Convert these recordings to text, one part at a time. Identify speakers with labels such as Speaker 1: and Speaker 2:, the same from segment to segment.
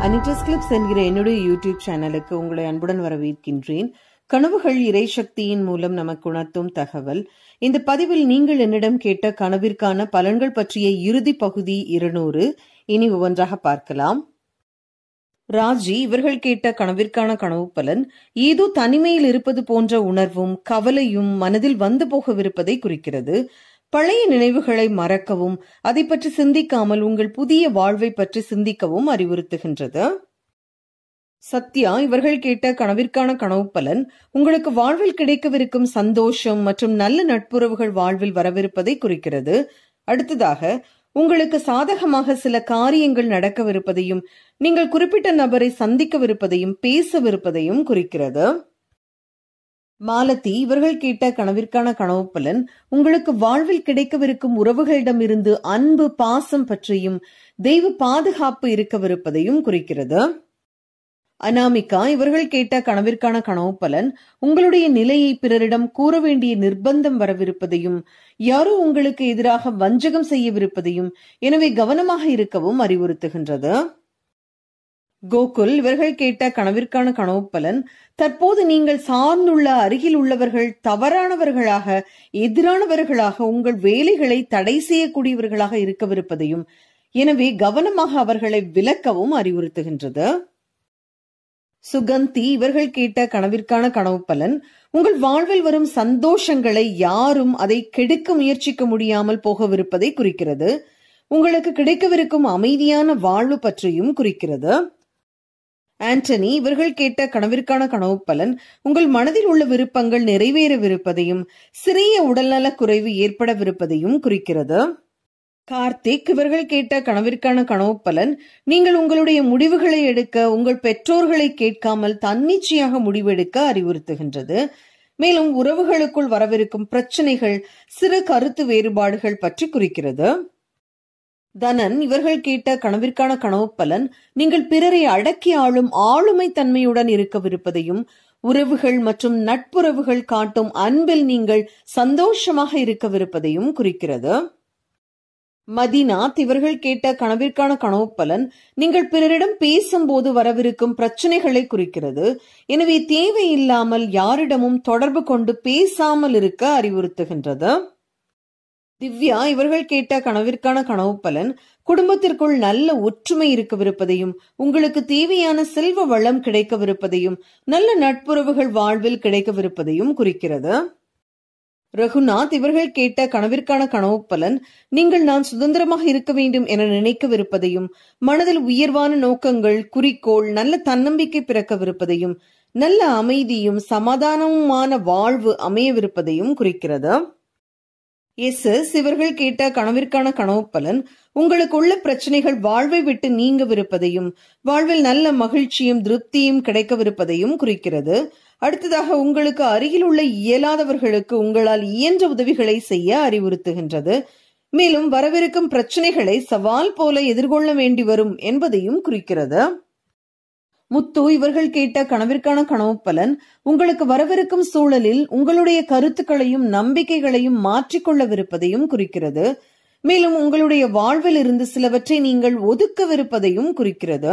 Speaker 1: அனிட்டஸ் clips என்கிற என்னுடைய YouTube சேனலுக்கு உங்களை அன்புடன் வரவேற்கின்றேன் கனவுகள் இறை சக்தியின் மூலம் நமக்கு உணர்த்தும் தகவல் இந்த பதிவில் நீங்கள் என்னிடம் கேட்ட கனவிற்கான பலன்கள் பற்றிய இறுதி பகுதி இருநூறு இனி ஒவ்வொன்றாக பார்க்கலாம் ராஜி இவர்கள் கேட்ட கனவிற்கான கனவு பலன் ஏதோ தனிமையில் இருப்பது போன்ற உணர்வும் கவலையும் மனதில் வந்து போகவிருப்பதை குறிக்கிறது பழைய நினைவுகளை மறக்கவும் அதை பற்றி சிந்திக்காமல் உங்கள் புதிய வாழ்வை பற்றி சிந்திக்கவும் அறிவுறுத்துகின்றது சத்யா இவர்கள் கேட்ட கனவிற்கான கனவு பலன் உங்களுக்கு வாழ்வில் கிடைக்கவிருக்கும் சந்தோஷம் மற்றும் நல்ல நட்புறவுகள் வாழ்வில் வரவிருப்பதை குறிக்கிறது அடுத்ததாக உங்களுக்கு சாதகமாக சில காரியங்கள் நடக்கவிருப்பதையும் நீங்கள் குறிப்பிட்ட நபரை சந்திக்கவிருப்பதையும் பேசவிருப்பதையும் குறிக்கிறது மாலதி இவர்கள் கேட்ட கனவிற்கான கனவு பலன் உங்களுக்கு வாழ்வில் கிடைக்கவிருக்கும் உறவுகளிடமிருந்து அன்பு பாசம் பற்றியும் தெய்வ பாதுகாப்பு இருக்கவிருப்பதையும் குறிக்கிறது அனாமிகா இவர்கள் கேட்ட கனவிற்கான கனவு பலன் உங்களுடைய நிலையை பிறரிடம் கூற வேண்டிய நிர்பந்தம் வரவிருப்பதையும் யாரோ உங்களுக்கு எதிராக வஞ்சகம் செய்யவிருப்பதையும் எனவே கவனமாக இருக்கவும் அறிவுறுத்துகின்றது கோகுல் இவர்கள் கேட்ட கனவிற்கான கனவு பலன் தற்போது நீங்கள் சார்ந்துள்ள அருகில் உள்ளவர்கள் தவறானவர்களாக எதிரானவர்களாக உங்கள் வேலைகளை தடை செய்யக்கூடியவர்களாக இருக்கவிருப்பதையும் எனவே கவனமாக அவர்களை விலக்கவும் அறிவுறுத்துகின்றது சுகந்தி இவர்கள் கேட்ட கனவிற்கான கனவு பலன் உங்கள் வாழ்வில் வரும் சந்தோஷங்களை யாரும் அதை கெடுக்க முயற்சிக்க முடியாமல் போகவிருப்பதை குறிக்கிறது உங்களுக்கு கிடைக்கவிருக்கும் அமைதியான வாழ்வு பற்றியும் குறிக்கிறது ஆண்டனி இவர்கள் கேட்ட கனவிற்கான கனவு பலன் உங்கள் மனதில் உள்ள விருப்பங்கள் நிறைவேறவிருப்பதையும் சிறிய உடல்நல குறைவு ஏற்படவிருப்பதையும் குறிக்கிறது கார்த்திக் இவர்கள் கேட்ட கனவிற்கான கனவு பலன் நீங்கள் உங்களுடைய முடிவுகளை எடுக்க உங்கள் பெற்றோர்களை கேட்காமல் தன்னிச்சையாக முடிவெடுக்க அறிவுறுத்துகின்றது மேலும் உறவுகளுக்குள் வரவிருக்கும் பிரச்சனைகள் சிறு கருத்து வேறுபாடுகள் பற்றி குறிக்கிறது தனன் இவர்கள் கேட்ட கனவிற்கான கனவு பலன் நீங்கள் பிறரை அடக்கி ஆளும் ஆளுமை தன்மையுடன் இருக்கவிருப்பதையும் உறவுகள் மற்றும் நட்புறவுகள் காட்டும் அன்பில் நீங்கள் சந்தோஷமாக இருக்கவிருப்பதையும் குறிக்கிறது மதினாத் இவர்கள் கேட்ட கனவிற்கான கனவு பலன் நீங்கள் பிறரிடம் பேசும்போது வரவிருக்கும் பிரச்சனைகளை குறிக்கிறது எனவே தேவையில்லாமல் யாரிடமும் தொடர்பு கொண்டு பேசாமல் இருக்க அறிவுறுத்துகின்றது திவ்யா இவர்கள் கேட்ட கனவிற்கான கனவு பலன் குடும்பத்திற்குள் நல்ல ஒற்றுமை இருக்கவிருப்பதையும் உங்களுக்கு தேவையான செல்வ வளம் கிடைக்கவிருப்பதையும் நல்ல நட்புறவுகள் வாழ்வில் கிடைக்கவிருப்பதையும் குறிக்கிறது ரகுநாத் இவர்கள் கேட்ட கனவிற்கான கனவு பலன் நீங்கள் நான் சுதந்திரமாக இருக்க வேண்டும் என நினைக்கவிருப்பதையும் மனதில் உயர்வான நோக்கங்கள் குறிக்கோள் நல்ல தன்னம்பிக்கை பிறக்கவிருப்பதையும் நல்ல அமைதியும் சமாதானமுமான வாழ்வு அமையவிருப்பதையும் குறிக்கிறது எஸ் எஸ் இவர்கள் கேட்ட கனவிற்கான கனவு பலன் உங்களுக்கு உள்ள பிரச்சனைகள் வாழ்வை விட்டு நீங்கவிருப்பதையும் வாழ்வில் நல்ல மகிழ்ச்சியும் திருப்தியும் கிடைக்கவிருப்பதையும் குறிக்கிறது அடுத்ததாக உங்களுக்கு அருகில் உள்ள இயலாதவர்களுக்கு உங்களால் இயன்ற உதவிகளை செய்ய அறிவுறுத்துகின்றது மேலும் வரவிருக்கும் பிரச்சனைகளை சவால் போல எதிர்கொள்ள வேண்டி வரும் என்பதையும் குறிக்கிறது முத்து இவர்கள் கேட்ட கனவிற்கான கனவு பலன் உங்களுக்கு வரவிருக்கும் சூழலில் உங்களுடைய கருத்துக்களையும் நம்பிக்கைகளையும் மாற்றிக்கொள்ளவிருப்பதையும் குறிக்கிறது மேலும் உங்களுடைய வாழ்வில் இருந்து சிலவற்றை நீங்கள் ஒதுக்கவிருப்பதையும் குறிக்கிறது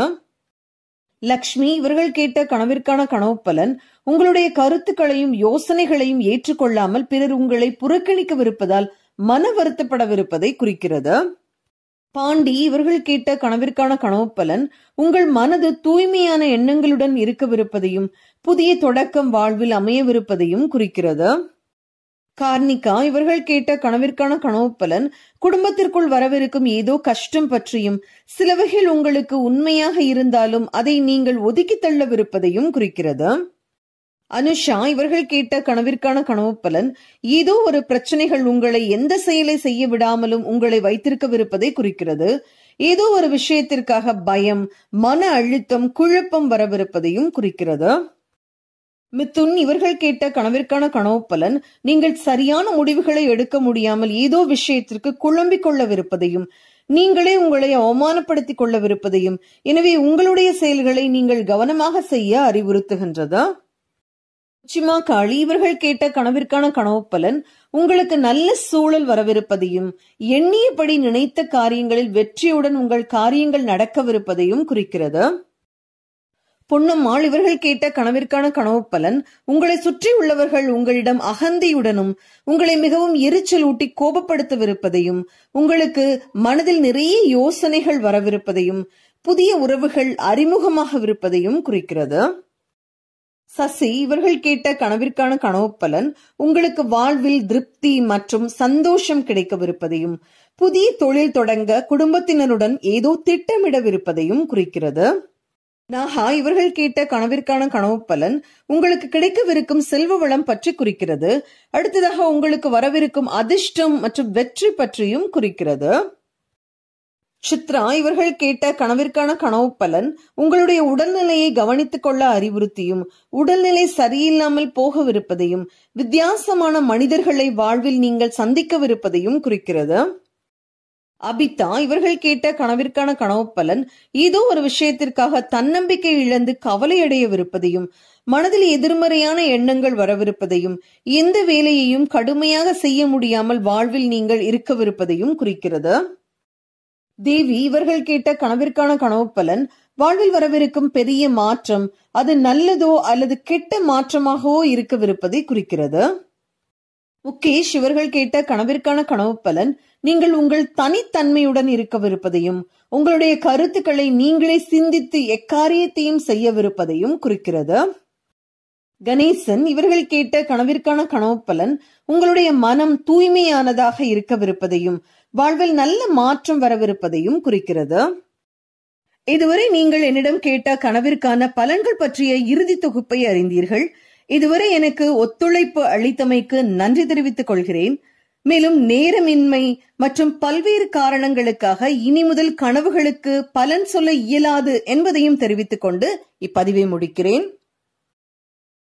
Speaker 1: லக்ஷ்மி இவர்கள் கேட்ட கனவிற்கான கனவு பலன் உங்களுடைய கருத்துக்களையும் யோசனைகளையும் ஏற்றுக்கொள்ளாமல் பிறர் உங்களை புறக்கணிக்கவிருப்பதால் மன வருத்தப்படவிருப்பதை குறிக்கிறது பாண்டி இவர்கள் கேட்ட கனவிற்கான கனவு பலன் உங்கள் மனது தூய்மையான எண்ணங்களுடன் இருக்கவிருப்பதையும் புதிய தொடக்கம் வாழ்வில் அமையவிருப்பதையும் குறிக்கிறது கார்னிகா இவர்கள் கேட்ட கனவிற்கான கனவு பலன் குடும்பத்திற்குள் வரவிருக்கும் ஏதோ கஷ்டம் பற்றியும் சில வகையில் உங்களுக்கு உண்மையாக இருந்தாலும் அதை நீங்கள் ஒதுக்கி தள்ளவிருப்பதையும் குறிக்கிறது அனுஷா இவர்கள் கேட்ட கனவிற்கான கனவு பலன் ஏதோ ஒரு பிரச்சனைகள் உங்களை எந்த செயலை செய்ய விடாமலும் உங்களை வைத்திருக்கவிருப்பதை குறிக்கிறது ஏதோ ஒரு விஷயத்திற்காக பயம் மன அழுத்தம் குழப்பம் வரவிருப்பதையும் குறிக்கிறது மித்துன் இவர்கள் கேட்ட கனவிற்கான கனவு பலன் நீங்கள் சரியான முடிவுகளை எடுக்க முடியாமல் ஏதோ விஷயத்திற்கு குழம்பிக் கொள்ளவிருப்பதையும் நீங்களே உங்களை அவமானப்படுத்திக் கொள்ளவிருப்பதையும் எனவே உங்களுடைய செயல்களை நீங்கள் கவனமாக செய்ய அறிவுறுத்துகின்றது சிமா காளி இவர்கள் கேட்ட கனவிற்கான கனவு பலன் உங்களுக்கு நல்ல சூழல் வரவிருப்பதையும் எண்ணியபடி நினைத்த காரியங்களில் வெற்றியுடன் உங்கள் காரியங்கள் நடக்கவிருப்பதையும் குறிக்கிறது பொன்னம்மாள் இவர்கள் கேட்ட கனவிற்கான கனவு பலன் உங்களை சுற்றி உள்ளவர்கள் உங்களிடம் அகந்தையுடனும் உங்களை மிகவும் எரிச்சல் ஊட்டி கோபப்படுத்தவிருப்பதையும் உங்களுக்கு மனதில் நிறைய யோசனைகள் வரவிருப்பதையும் புதிய உறவுகள் அறிமுகமாகவிருப்பதையும் குறிக்கிறது சசி இவர்கள் கேட்ட கனவிற்கான கனவு பலன் உங்களுக்கு வாழ்வில் திருப்தி மற்றும் சந்தோஷம் கிடைக்கவிருப்பதையும் புதிய தொழில் தொடங்க குடும்பத்தினருடன் ஏதோ திட்டமிடவிருப்பதையும் குறிக்கிறது நாகா இவர்கள் கேட்ட கனவிற்கான கனவு பலன் உங்களுக்கு கிடைக்கவிருக்கும் செல்வ வளம் பற்றி குறிக்கிறது அடுத்ததாக உங்களுக்கு வரவிருக்கும் அதிர்ஷ்டம் மற்றும் வெற்றி பற்றியும் குறிக்கிறது சித்ரா இவர்கள் கேட்ட கனவிற்கான கனவு பலன் உங்களுடைய உடல்நிலையை கவனித்துக் கொள்ள அறிவுறுத்தியும் உடல்நிலை சரியில்லாமல் போகவிருப்பதையும் வித்தியாசமான மனிதர்களை வாழ்வில் நீங்கள் சந்திக்கவிருப்பதையும் குறிக்கிறது அபிதா இவர்கள் கேட்ட கனவிற்கான கனவு பலன் ஏதோ ஒரு விஷயத்திற்காக தன்னம்பிக்கை இழந்து கவலையடையவிருப்பதையும் மனதில் எதிர்மறையான எண்ணங்கள் வரவிருப்பதையும் எந்த வேலையையும் கடுமையாக செய்ய முடியாமல் வாழ்வில் நீங்கள் இருக்கவிருப்பதையும் குறிக்கிறது தேவி இவர்கள் கேட்ட கனவிற்கான கனவு பலன் வாழ்வில் வரவிருக்கும் பெரிய மாற்றம் அது நல்லதோ அல்லது கெட்ட மாற்றமாகவோ இருக்கவிருப்பதை குறிக்கிறது முகேஷ் இவர்கள் கேட்ட கனவிற்கான கனவு பலன் நீங்கள் உங்கள் தனித்தன்மையுடன் இருக்கவிருப்பதையும் உங்களுடைய கருத்துக்களை நீங்களே சிந்தித்து எக்காரியத்தையும் செய்யவிருப்பதையும் குறிக்கிறது கணேசன் இவர்கள் கேட்ட கனவிற்கான கனவு பலன் உங்களுடைய மனம் தூய்மையானதாக இருக்கவிருப்பதையும் வாழ்வில் நல்ல மாற்றம் வரவிருப்பதையும் குறிக்கிறது இதுவரை நீங்கள் என்னிடம் கேட்ட கனவிற்கான பலன்கள் பற்றிய இறுதி தொகுப்பை அறிந்தீர்கள் இதுவரை எனக்கு ஒத்துழைப்பு அளித்தமைக்கு நன்றி தெரிவித்துக் கொள்கிறேன் மேலும் நேரமின்மை மற்றும் பல்வேறு காரணங்களுக்காக இனி முதல் கனவுகளுக்கு பலன் சொல்ல இயலாது என்பதையும் தெரிவித்துக் கொண்டு இப்பதிவை முடிக்கிறேன்